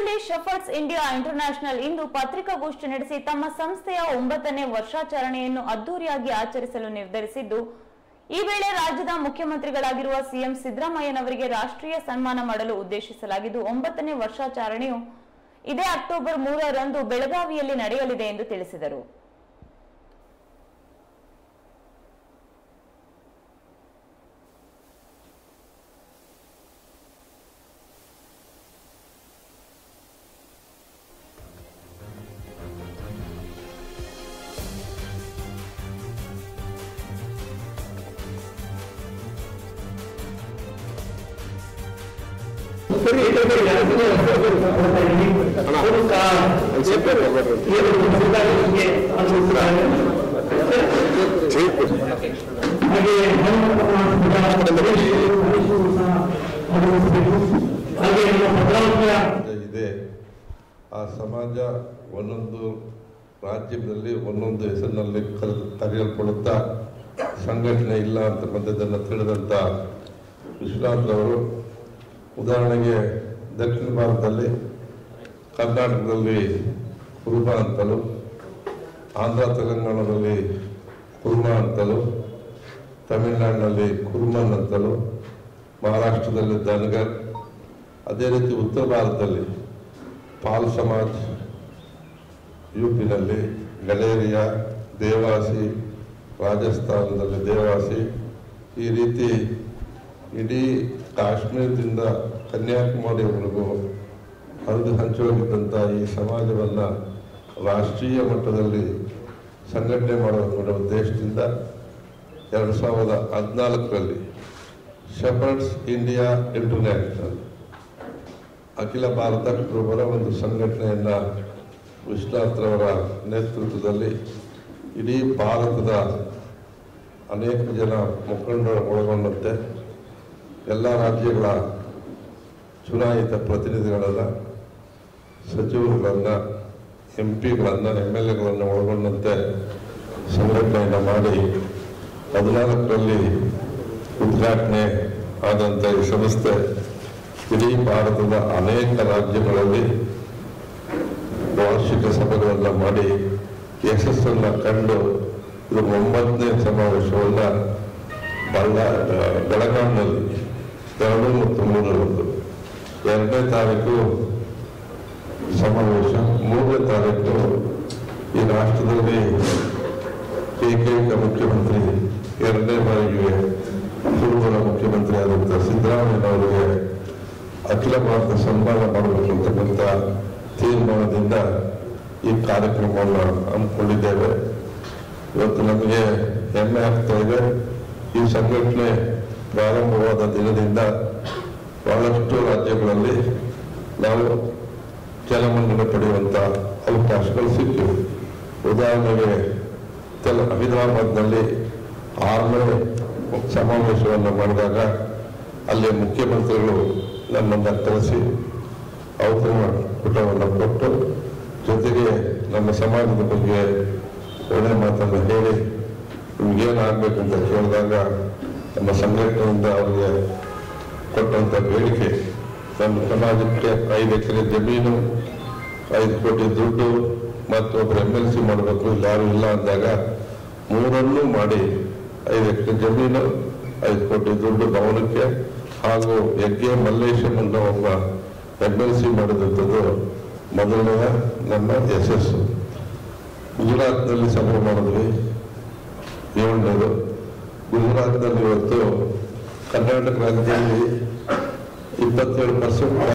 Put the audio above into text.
ನಗರದಲ್ಲಿ ಶಫರ್ಡ್ಸ್ India international ಇಂದು ಪತ್ರಿಕಾಗೋಷ್ಠಿ ನಡೆಸಿ ತಮ್ಮ ಸಂಸ್ಥೆಯ ಒಂಬತ್ತನೇ ವರ್ಷಾಚರಣೆಯನ್ನು ಅದ್ದೂರಿಯಾಗಿ ಆಚರಿಸಲು ನಿರ್ಧರಿಸಿದ್ದು ಈ ವೇಳೆ ರಾಜ್ಯದ ಮುಖ್ಯಮಂತ್ರಿಗಳಾಗಿರುವ ಸಿಎಂ ಸಿದ್ದರಾಮಯ್ಯನವರಿಗೆ ರಾಷ್ಟ್ರೀಯ ಸನ್ಮಾನ ಮಾಡಲು ಉದ್ದೇಶಿಸಲಾಗಿದ್ದು ಒಂಬತ್ತನೇ ವರ್ಷಾಚರಣೆಯು ಇದೇ ಅಕ್ಟೋಬರ್ ಮೂರರಂದು ಬೆಳಗಾವಿಯಲ್ಲಿ ನಡೆಯಲಿದೆ ಎಂದು ತಿಳಿಸಿದರು ಇದೆ ಆ ಸಮಾಜ ಒಂದೊಂದು ರಾಜ್ಯದಲ್ಲಿ ಒಂದೊಂದು ಹೆಸರಿನಲ್ಲಿ ಕಲ್- ಕರೆಯಲ್ಪಡುತ್ತಾ ಸಂಘಟನೆ ಇಲ್ಲ ಅಂತ ಬಂದದ್ದನ್ನು ತಿಳಿದಂಥ ವಿಶ್ವನಾಥ್ರವರು ಉದಾಹರಣೆಗೆ ದಕ್ಷಿಣ ಭಾರತದಲ್ಲಿ ಕರ್ನಾಟಕದಲ್ಲಿ ಕುರುಬ ಅಂತಲೂ ಆಂಧ್ರ ತೆಲಂಗಾಣದಲ್ಲಿ ಕುರುಮ ಅಂತಲೂ ತಮಿಳುನಾಡಿನಲ್ಲಿ ಕುರುಮನ್ ಅಂತಲೂ ಮಹಾರಾಷ್ಟ್ರದಲ್ಲಿ ಧನ್ಗರ್ ಅದೇ ರೀತಿ ಉತ್ತರ ಭಾರತದಲ್ಲಿ ಪಾಲ್ ಸಮಾಜ್ ಯು ಪಿನಲ್ಲಿ ಗಲೇರಿಯಾ ದೇವಾಸಿ ರಾಜಸ್ಥಾನದಲ್ಲಿ ದೇವಾಸಿ ಈ ರೀತಿ ಇಡೀ ಕಾಶ್ಮೀರದಿಂದ ಕನ್ಯಾಕುಮಾರಿವರೆಗೂ ಹರಿದು ಹಂಚೋಗಿದ್ದಂಥ ಈ ಸಮಾಜವನ್ನು ರಾಷ್ಟ್ರೀಯ ಮಟ್ಟದಲ್ಲಿ ಸಂಘಟನೆ ಮಾಡಬೇಕು ಅನ್ನೋ ಉದ್ದೇಶದಿಂದ ಎರಡು ಸಾವಿರದ ಹದಿನಾಲ್ಕರಲ್ಲಿ ಶೆಪರ್ಡ್ಸ್ ಇಂಡಿಯಾ ಇಂಟರ್ನ್ಯಾಷನಲ್ ಅಖಿಲ ಭಾರತ ಕುರುಬರ ಒಂದು ಸಂಘಟನೆಯನ್ನ ವಿಶ್ವನಾಥ್ರವರ ನೇತೃತ್ವದಲ್ಲಿ ಇಡೀ ಭಾರತದ ಅನೇಕ ಜನ ಮುಖಂಡರು ಒಳಗೊಂಡಂತೆ ಎಲ್ಲ ರಾಜ್ಯಗಳ ಚುನಾಯಿತ ಪ್ರತಿನಿಧಿಗಳನ್ನು ಸಚಿವರುಗಳನ್ನು ಎಂ ಪಿಗಳನ್ನು ಎಮ್ ಎಲ್ ಎಗಳನ್ನು ಒಳಗೊಂಡಂತೆ ಸಂಘಟನೆಯನ್ನು ಮಾಡಿ ಹದಿನಾಲ್ಕರಲ್ಲಿ ಉದ್ಘಾಟನೆ ಆದಂಥ ಈ ಸಂಸ್ಥೆ ಇಡೀ ಭಾರತದ ಅನೇಕ ರಾಜ್ಯಗಳಲ್ಲಿ ವಾರ್ಷಿಕ ಸಭೆಗಳನ್ನು ಮಾಡಿ ಯಶಸ್ಸನ್ನು ಕಂಡು ಇದು ಒಂಬತ್ತನೇ ಸಮಾವೇಶವನ್ನ ಬಳ್ಳ ಬೆಳಗಾವಿನಲ್ಲಿ ಎರಡು ಮತ್ತು ಮೂರರಂದು ಎರಡನೇ ತಾರೀಕು ಸಮಾವೇಶ ಮೂರನೇ ತಾರೀಕು ಈ ರಾಷ್ಟ್ರದಲ್ಲಿ ಏಕೈಕ ಮುಖ್ಯಮಂತ್ರಿ ಎರಡನೇ ಬಾರಿಗೆ ಪೂರ್ವದ ಮುಖ್ಯಮಂತ್ರಿ ಆದಂಥ ಸಿದ್ದರಾಮಯ್ಯನವರಿಗೆ ಅಖಿಲ ಭಾರತ ಸನ್ಮಾನ ಮಾಡಬೇಕು ಅಂತಕ್ಕಂಥ ತೀರ್ಮಾನದಿಂದ ಈ ಕಾರ್ಯಕ್ರಮವನ್ನು ಹಮ್ಮಿಕೊಂಡಿದ್ದೇವೆ ಇವತ್ತು ನಮಗೆ ಹೆಮ್ಮೆ ಆಗ್ತಾ ಇದೆ ಈ ಸಂಘಟನೆ ಪ್ರಾರಂಭವಾದ ದಿನದಿಂದ ಬಹಳಷ್ಟು ರಾಜ್ಯಗಳಲ್ಲಿ ನಾವು ಜನಮನ್ನಣೆ ಪಡೆಯುವಂಥ ಅವಕಾಶಗಳು ಸಿಕ್ಕಿವೆ ಉದಾಹರಣೆಗೆ ತೆಲ ಹೈದರಾಬಾದ್ನಲ್ಲಿ ಆರನೇ ಸಮಾವೇಶವನ್ನು ಮಾಡಿದಾಗ ಅಲ್ಲಿ ಮುಖ್ಯಮಂತ್ರಿಗಳು ನಮ್ಮನ್ನು ಕರೆಸಿ ಔತಣ ಊಟವನ್ನು ಕೊಟ್ಟು ಜೊತೆಗೆ ನಮ್ಮ ಸಮಾಜದ ಬಗ್ಗೆ ಒಳ್ಳೆ ಮಾತನ್ನು ಹೇಳಿ ನಿಮ್ಗೇನಾಗಬೇಕು ಅಂತ ಕೇಳಿದಾಗ ನಮ್ಮ ಸಂಘಟನೆಯಿಂದ ಅವರಿಗೆ ಕೊಟ್ಟಂಥ ಬೇಡಿಕೆ ನಮ್ಮ ಸಮಾಜಕ್ಕೆ ಐದು ಎಕರೆ ಜಮೀನು ಐದು ಕೋಟಿ ದುಡ್ಡು ಮತ್ತು ಒಬ್ಬರು ಎಮ್ ಎಲ್ ಸಿ ಮಾಡಬೇಕು ಇಲ್ಲಿ ಯಾರು ಇಲ್ಲ ಅಂದಾಗ ಮೂರನ್ನೂ ಮಾಡಿ ಐದು ಎಕರೆ ಜಮೀನು ಐದು ಕೋಟಿ ದುಡ್ಡು ಭವನಕ್ಕೆ ಹಾಗೂ ಯಜ್ಞೆ ಮಲ್ಲೇಶಂ ಅನ್ನೋ ಒಬ್ಬ ಎಮ್ ಎಲ್ ಸಿ ಮಾಡಿದಂಥದ್ದು ಮೊದಲನೆಯ ನಮ್ಮ ಯಶಸ್ಸು ಗುಜರಾತ್ನಲ್ಲಿ ಸಭೆ ಮಾಡಿದ್ವಿ ಏಳನೇದು ಗುಜರಾತ್ನಲ್ಲಿ ಇವತ್ತು ಕರ್ನಾಟಕ ರಾಜ್ಯದಲ್ಲಿ ಇಪ್ಪತ್ತೇಳು ಪರ್ಸೆಂಟ್